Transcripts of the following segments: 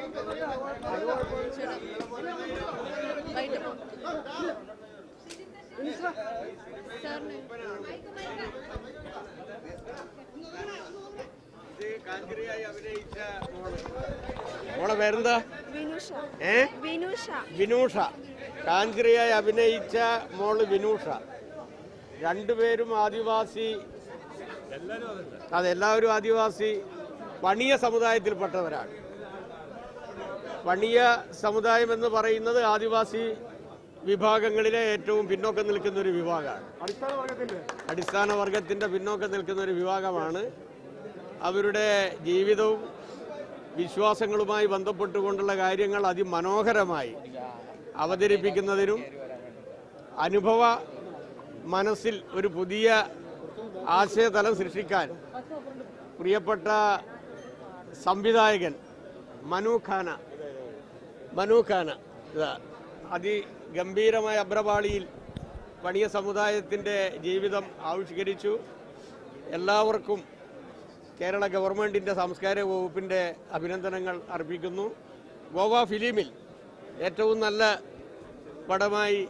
മോളെ പേരെന്താ വിനുഷ ഏ വിനുഷ വിനൂഷ കാഞ്ചിറിയായി അഭിനയിച്ച മോള് വിനൂഷ രണ്ടുപേരും ആദിവാസി അതെല്ലാവരും ആദിവാസി പണിയ സമുദായത്തിൽപ്പെട്ടവരാണ് പണിയ സമുദായം എന്ന് പറയുന്നത് ആദിവാസി വിഭാഗങ്ങളിലെ ഏറ്റവും പിന്നോക്കം നിൽക്കുന്ന ഒരു വിഭാഗമാണ് അടിസ്ഥാന വർഗത്തിന്റെ പിന്നോക്കം നിൽക്കുന്ന ഒരു വിഭാഗമാണ് അവരുടെ ജീവിതവും വിശ്വാസങ്ങളുമായി ബന്ധപ്പെട്ടുകൊണ്ടുള്ള കാര്യങ്ങൾ അതിമനോഹരമായി അവതരിപ്പിക്കുന്നതിനും അനുഭവ മനസ്സിൽ ഒരു പുതിയ ആശയതലം സൃഷ്ടിക്കാൻ പ്രിയപ്പെട്ട സംവിധായകൻ മനു ഖാന മനു ഖാന ഇതാ അതിഗംഭീരമായ അബ്രപാളിയിൽ പണിയ സമുദായത്തിൻ്റെ ജീവിതം ആവിഷ്കരിച്ചു എല്ലാവർക്കും കേരള ഗവൺമെൻറ്റിൻ്റെ സാംസ്കാരിക വകുപ്പിൻ്റെ അഭിനന്ദനങ്ങൾ അർപ്പിക്കുന്നു ഗോവ ഫിലിമിൽ ഏറ്റവും നല്ല പടമായി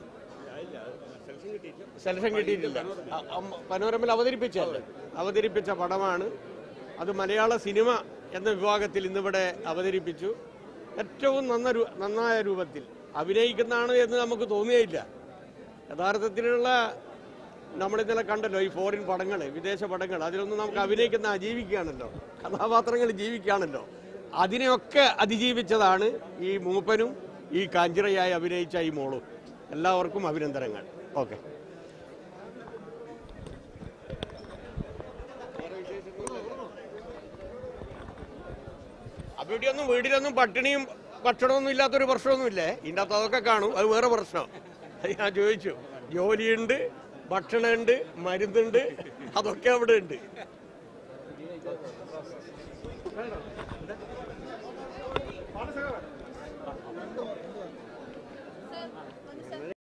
സെലക്ഷൻ കിട്ടിയിട്ടില്ല അ- അം- പനോരമയിൽ അവതരിപ്പിച്ചല്ലേ അവതരിപ്പിച്ച പടമാണ് അത് മലയാള സിനിമ എന്ന വിഭാഗത്തിൽ ഇന്നിവിടെ അവതരിപ്പിച്ചു ഏറ്റവും നന്ന രൂ- നന്നായ രൂപത്തിൽ അഭിനയിക്കുന്നതാണ് എന്ന് നമുക്ക് തോന്നുകയില്ല യഥാർത്ഥത്തിലുള്ള നമ്മളിന്നലെ കണ്ടല്ലോ ഈ ഫോറിൻ പടങ്ങൾ വിദേശ പടങ്ങൾ അതിലൊന്നും നമുക്ക് അഭിനയിക്കുന്ന ജീവിക്കുകയാണല്ലോ കഥാപാത്രങ്ങൾ ജീവിക്കുകയാണല്ലോ അതിനെയൊക്കെ അതിജീവിച്ചതാണ് ഈ മൂപ്പനും ഈ കാഞ്ചിറയായി അഭിനയിച്ച ഈ മോളും എല്ലാവർക്കും അഭിനന്ദനങ്ങൾ ഓക്കെ അവിടെയൊന്നും വീട്ടിലൊന്നും പട്ടിണിയും ഭക്ഷണമൊന്നും ഇല്ലാത്തൊരു പ്രശ്നമൊന്നുമില്ലേ ഇതിൻ്റെ അകത്ത് അതൊക്കെ കാണും അത് വേറെ പ്രശ്നം അത് ഞാൻ ചോദിച്ചു ജോലിയുണ്ട് ഭക്ഷണമുണ്ട് മരുന്നുണ്ട് അതൊക്കെ അവിടെ ഉണ്ട്